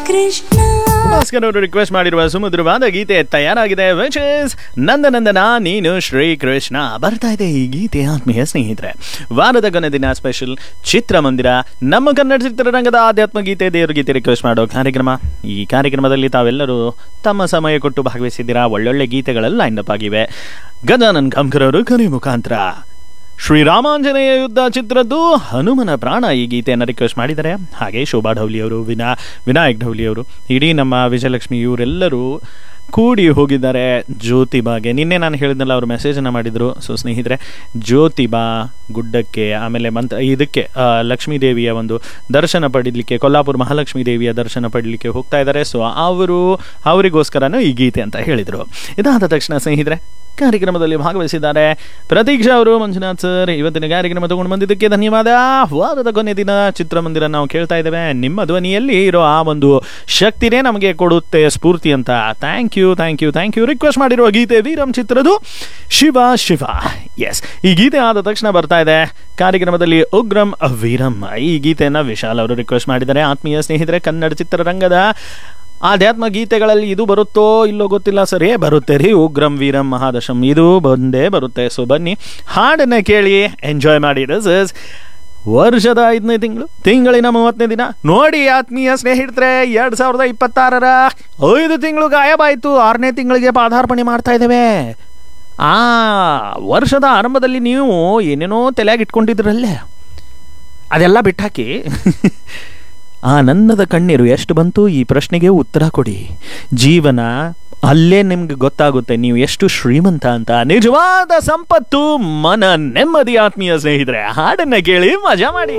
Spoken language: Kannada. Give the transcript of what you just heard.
ಕೃಷ್ಣ ಭಾಸ್ಕರ್ ಅವರು ರಿಕ್ವೆಸ್ಟ್ ಮಾಡಿರುವ ಸುಮಧುರವಾದ ಗೀತೆ ತಯಾರಾಗಿದೆ ವಿಚ್ ಇಸ್ ನಂದನಂದನ ನೀನು ಶ್ರೀ ಕೃಷ್ಣ ಬರ್ತಾ ಇದೆ ಈ ಗೀತೆ ಆತ್ಮೀಯ ಸ್ನೇಹಿತರೆ ವಾರದ ಕೊನೆ ದಿನ ಸ್ಪೆಷಲ್ ಚಿತ್ರಮಂದಿರ ನಮ್ಮ ಕನ್ನಡ ಚಿತ್ರರಂಗದ ಆಧ್ಯಾತ್ಮ ಗೀತೆ ದೇವ್ರ ಗೀತೆ ರಿಕ್ವೆಸ್ಟ್ ಮಾಡೋ ಕಾರ್ಯಕ್ರಮ ಈ ಕಾರ್ಯಕ್ರಮದಲ್ಲಿ ತಾವೆಲ್ಲರೂ ತಮ್ಮ ಸಮಯ ಕೊಟ್ಟು ಭಾಗವಹಿಸಿದ್ದೀರಾ ಒಳ್ಳೊಳ್ಳೆ ಗೀತೆಗಳೆಲ್ಲ ಲೈನ್ ಅಪ್ ಆಗಿವೆ ಗಜಾನನ್ ಕಾಮ್ಕರ್ ಅವರು ಕರೆ ಮುಖಾಂತರ ಶ್ರೀರಾಮಾಂಜನೇಯ ಯುದ್ಧ ಚಿತ್ರದ್ದು ಹನುಮನ ಪ್ರಾಣ ಈ ಗೀತೆಯನ್ನು ರಿಕ್ವೆಸ್ಟ್ ಮಾಡಿದ್ದಾರೆ ಹಾಗೆ ಶೋಭಾ ಢೌಲಿ ಅವರು ವಿನಾ ವಿನಾಯಕ್ ಢೌಲಿ ಅವರು ಇಡೀ ನಮ್ಮ ವಿಜಯಲಕ್ಷ್ಮಿ ಇವರೆಲ್ಲರೂ ಕೂಡಿ ಹೋಗಿದ್ದಾರೆ ಜ್ಯೋತಿಬಾಗೆ ನಿನ್ನೆ ನಾನು ಹೇಳಿದ್ನಲ್ಲ ಅವರು ಮೆಸೇಜನ್ನು ಮಾಡಿದರು ಸೊ ಸ್ನೇಹಿತರೆ ಜ್ಯೋತಿಬಾ ಗುಡ್ಡಕ್ಕೆ ಆಮೇಲೆ ಮಂತ್ರ ಇದಕ್ಕೆ ಆ, ಲಕ್ಷ್ಮೀ ದೇವಿಯ ಒಂದು ದರ್ಶನ ಪಡೀಲಿಕ್ಕೆ ಕೊಲ್ಲಾಪುರ ಮಹಾಲಕ್ಷ್ಮೀ ದೇವಿಯ ದರ್ಶನ ಪಡೀಲಿಕ್ಕೆ ಹೋಗ್ತಾ ಇದ್ದಾರೆ ಸೊ ಅವರು ಅವರಿಗೋಸ್ಕರನೂ ಈ ಗೀತೆ ಅಂತ ಹೇಳಿದರು ಇದಾದ ತಕ್ಷಣ ಸ್ನೇಹಿತರೆ ಕಾರ್ಯಕ್ರಮದಲ್ಲಿ ಭಾಗವಹಿಸಿದ್ದಾರೆ ಪ್ರತೀಕ್ಷಾ ಅವರು ಮಂಜುನಾಥ್ ಸರ್ ಇವತ್ತಿನ ಕಾರ್ಯಕ್ರಮ ತಗೊಂಡು ಬಂದಿದ್ದಕ್ಕೆ ಧನ್ಯವಾದ ವಾರದ ಕೊನೆ ದಿನ ಚಿತ್ರಮಂದಿರ ನಾವು ಕೇಳ್ತಾ ಇದ್ದೇವೆ ನಿಮ್ಮ ಧ್ವನಿಯಲ್ಲಿ ಇರೋ ಆ ಒಂದು ಶಕ್ತಿನೇ ನಮಗೆ ಕೊಡುತ್ತೆ ಸ್ಫೂರ್ತಿ ಅಂತ thank you thank you thank you request ಮಾಡಿರುವ ಗೀತೆ ವೀರಂ ಚಿತ್ರದು ಶಿವ ಶಿವ ಎಸ್ ಈ ಗೀತೆ ಆದ ತಕ್ಷಣ ಬರ್ತಾ ಇದೆ ಕಾರ್ಯಕ್ರಮದಲ್ಲಿ ಉಗ್ರಂ ವೀರಂ ಈ ಗೀತೆಯನ್ನ ವಿಶಾಲ್ ಅವರು ರಿಕ್ವೆಸ್ಟ್ ಮಾಡಿದ್ದಾರೆ ಆತ್ಮೀಯ ಸ್ನೇಹಿತರೆ ಕನ್ನಡ ಚಿತ್ರರಂಗದ ಆಧ್ಯಾತ್ಮ ಗೀತೆಗಳಲ್ಲಿ ಇದು ಬರುತ್ತೋ ಇಲ್ಲೋ ಗೊತ್ತಿಲ್ಲ ಸರ್ ಏ ಬರುತ್ತೆ ರೀ ಉಗ್ರಂ ವೀರಂ ಮಹಾದಶಂ ಇದು ಬಂದೇ ಬರುತ್ತೆ ಸೊ ಬನ್ನಿ ಹಾಡನ್ನ ಕೇಳಿ ಎಂಜಾಯ್ ಮಾಡಿ ದಿಸ್ ಇಸ್ ವರ್ಷದ ಐದನೇ ತಿಂಗಳು ತಿಂಗಳಿನ ಮೂವತ್ತನೇ ದಿನ ನೋಡಿ ಆತ್ಮೀಯ ಸ್ನೇಹಿತರೆ ಎರಡ್ ಸಾವಿರದ ಇಪ್ಪತ್ತಾರರ ಐದು ತಿಂಗಳು ಗಾಯಬಾಯಿತು ಆರನೇ ತಿಂಗಳಿಗೆ ಪಾದಾರ್ಪಣೆ ಮಾಡ್ತಾ ಇದ್ದೇವೆ ಆ ವರ್ಷದ ಆರಂಭದಲ್ಲಿ ನೀವು ಏನೇನೋ ತಲೆಯಾಗಿ ಇಟ್ಕೊಂಡಿದ್ರಲ್ಲೇ ಅದೆಲ್ಲ ಬಿಟ್ಟಾಕಿ ಆ ನನ್ನದ ಕಣ್ಣೀರು ಎಷ್ಟು ಬಂತು ಈ ಪ್ರಶ್ನೆಗೆ ಉತ್ತರ ಕೊಡಿ ಜೀವನ ಅಲ್ಲೇ ನಿಮ್ಗೆ ಗೊತ್ತಾಗುತ್ತೆ ನೀವು ಎಷ್ಟು ಶ್ರೀಮಂತ ಅಂತ ನಿಜವಾದ ಸಂಪತ್ತು ಮನ ನೆಮ್ಮದಿ ಆತ್ಮೀಯ ಸ್ನೇಹಿತರೆ ಹಾಡನ್ನ ಕೇಳಿ ಮಜಾ ಮಾಡಿ